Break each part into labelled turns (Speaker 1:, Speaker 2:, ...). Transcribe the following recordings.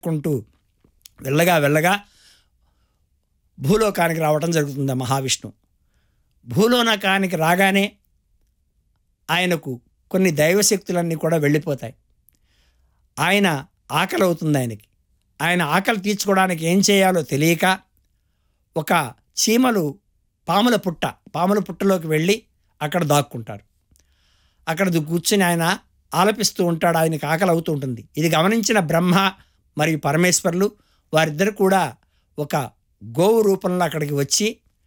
Speaker 1: కుంటూ వెళ్ళగా వెళ్ళగా భూలోకానికి రావటం జరుగుతుంది ఆ మహావిష్ణు భూలోకానికి రాగానే ఆయనకు కొన్ని దైవశక్తులన్నీ కూడా వెళ్ళిపోతాయి ఆయన ఆకలి అవుతుంది ఆయనకి ఆయన ఆకలి తీర్చుకోవడానికి ఏం చేయాలో తెలియక ఒక చీమలు పాముల పుట్ట పాముల పుట్టలోకి వెళ్ళి అక్కడ దాక్కుంటారు అక్కడ కూర్చుని ఆయన ఆలపిస్తూ ఉంటాడు ఆయనకి ఆకలి అవుతూ ఉంటుంది ఇది గమనించిన బ్రహ్మ మరియు పరమేశ్వర్లు వారిద్దరు కూడా ఒక గోవు రూపంలో అక్కడికి వచ్చి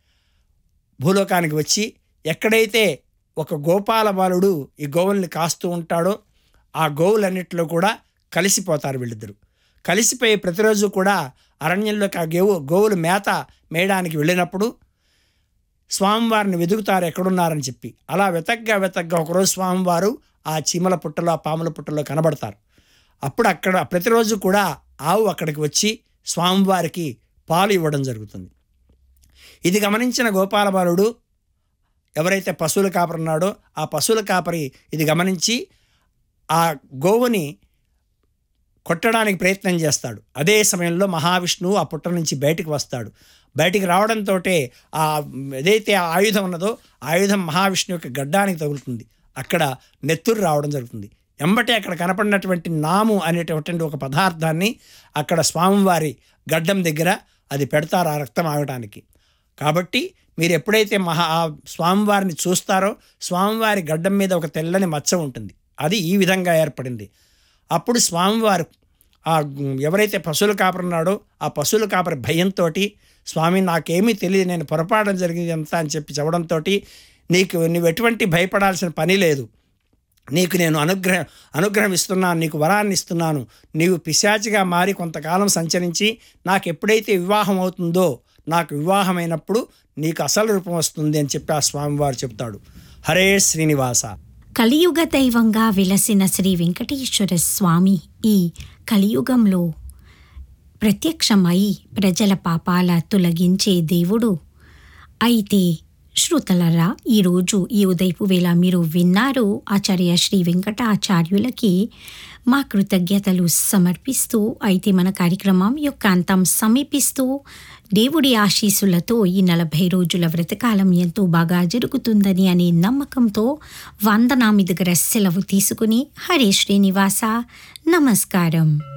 Speaker 1: భూలోకానికి వచ్చి ఎక్కడైతే ఒక గోపాల బాలుడు ఈ గోవుల్ని కాస్తూ ఉంటాడో ఆ గోవులన్నిటిలో కూడా కలిసిపోతారు వీళ్ళిద్దరు కలిసిపోయి ప్రతిరోజు కూడా అరణ్యంలోకి ఆ గోవు గోవులు మేత మేయడానికి వెళ్ళినప్పుడు స్వామివారిని వెతుకుతారు ఎక్కడున్నారని చెప్పి అలా వెతగ్గా వెతగ్గా ఒకరోజు స్వామివారు ఆ చీమల పుట్టలో ఆ పాముల పుట్టలో కనబడతారు అప్పుడు అక్కడ ప్రతిరోజు కూడా ఆవు అక్కడికి వచ్చి స్వామివారికి పాలు ఇవ్వడం జరుగుతుంది ఇది గమనించిన గోపాలబాలుడు ఎవరైతే పశువుల కాపరి ఉన్నాడో ఆ పశువుల కాపరి ఇది గమనించి ఆ గోవుని కొట్టడానికి ప్రయత్నం చేస్తాడు అదే సమయంలో మహావిష్ణువు ఆ పుట్ట నుంచి బయటికి వస్తాడు బయటికి రావడంతో ఆ ఏదైతే ఆ ఆయుధం ఉన్నదో ఆ ఆయుధం మహావిష్ణువు యొక్క గడ్డానికి తగులుతుంది అక్కడ నెత్తురు రావడం జరుగుతుంది ఎంబటే అక్కడ కనపడినటువంటి నాము అనేటటువంటి ఒక పదార్థాన్ని అక్కడ స్వామివారి గడ్డం దగ్గర అది పెడతారు ఆ రక్తం ఆగటానికి కాబట్టి మీరు ఎప్పుడైతే మహా ఆ స్వామివారిని చూస్తారో స్వామివారి గడ్డం మీద ఒక తెల్లని మచ్చ ఉంటుంది అది ఈ విధంగా ఏర్పడింది అప్పుడు స్వామివారు ఆ ఎవరైతే పశువుల కాపరి ఉన్నాడో ఆ పశువుల కాపరి భయంతో స్వామి నాకేమీ తెలియదు నేను పొరపాటు జరిగింది అంతా అని చెప్పి చెప్పడంతో నీకు నువ్వు ఎటువంటి భయపడాల్సిన పని లేదు నీకు నేను అనుగ్రహ అనుగ్రహం ఇస్తున్నాను నీకు వరాన్ని ఇస్తున్నాను నీవు పిశాచిగా మారి కొంతకాలం సంచరించి నాకు ఎప్పుడైతే వివాహం అవుతుందో నాకు వివాహమైనప్పుడు నీకు అసలు రూపం వస్తుంది అని చెప్పి ఆ స్వామివారు చెప్తాడు హరే శ్రీనివాస
Speaker 2: కలియుగ దైవంగా విలసిన శ్రీ వెంకటేశ్వర స్వామి ఈ కలియుగంలో ప్రత్యక్షమై ప్రజల పాపాల తొలగించే దేవుడు అయితే శ్రోతలరా ఈరోజు ఈ ఉదయపు వేళ మీరు విన్నారు ఆచార్య శ్రీ వెంకటాచార్యులకి మా కృతజ్ఞతలు సమర్పిస్తూ అయితే మన కార్యక్రమం యొక్క అంతం సమీపిస్తూ దేవుడి ఆశీస్సులతో ఈ నలభై రోజుల వ్రతకాలం ఎంతో బాగా జరుగుతుందని అనే నమ్మకంతో వందనామి దగ్గర సెలవు తీసుకుని హరే శ్రీనివాస నమస్కారం